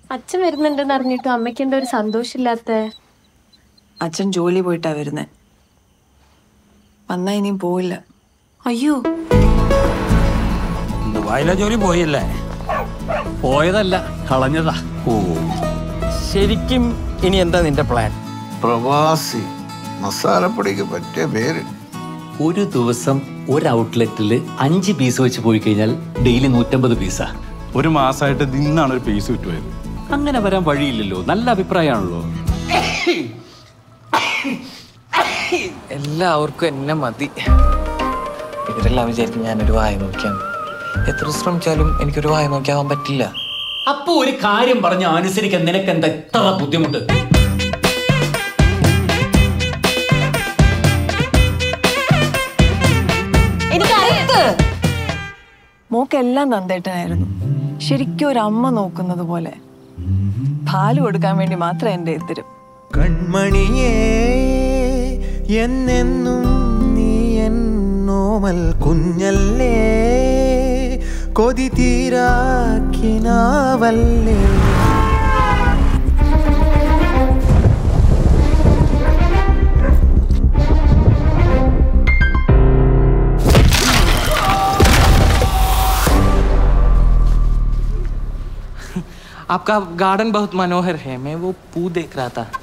അച്ഛൻ വരുന്നുണ്ടെന്ന് അറിഞ്ഞിട്ടും അമ്മയ്ക്ക് എന്താ ഒരു സന്തോഷമില്ലാത്ത അച്ഛൻ ജോലി പോയിട്ടാ വരുന്നേ വന്നാ ഇനിയും പോയില്ല അയ്യോ ദുബായിലെ ജോലി പോയില്ലേ പോയതല്ല കളഞ്ഞതാ ഓ ശരിക്കും ഇനി എന്താ നിന്റെ പ്ലാൻ പ്രവാസി മസാലപ്പൊടിക്ക് പറ്റിയ പേര് ഒരു ദിവസം ഒരു ഔട്ട്ലെറ്റിൽ അഞ്ച് പീസ് വെച്ച് പോയി കഴിഞ്ഞാൽ ഡെയിലി നൂറ്റമ്പത് പീസാ ഒരു മാസമായിട്ട് ഇന്നാണ് ഒരു പീസ് വിറ്റുപോയത് അങ്ങനെ വരാൻ വഴിയില്ലല്ലോ നല്ല അഭിപ്രായമാണല്ലോ എല്ലാവർക്കും എന്നെ മതി ഇവരെല്ലാം വിചാരിക്കും ഞാനൊരു വായ നോക്കിയാണ് എത്ര ശ്രമിച്ചാലും എനിക്കൊരു വായ നോക്കിയാവാൻ പറ്റില്ല അപ്പൊ ഒരു കാര്യം പറഞ്ഞ് അനുസരിക്കാൻ നിനക്ക് എന്താ എത്ര ബുദ്ധിമുട്ട് മോക്കെല്ലാം നന്ദേട്ടനായിരുന്നു ശരിക്കും ഒരു അമ്മ നോക്കുന്നത് പോലെ പാല് കൊടുക്കാൻ വേണ്ടി മാത്രം എൻ്റെ എതിരും കൺമണിയേ എന്നെന്നും നീ എന്നോമൽ കുഞ്ഞല്ലേ കൊതി തീരാക്കിനാവല്ലേ आपका गार्डन बहुत मनोहर है मैं वो पू देख रहा था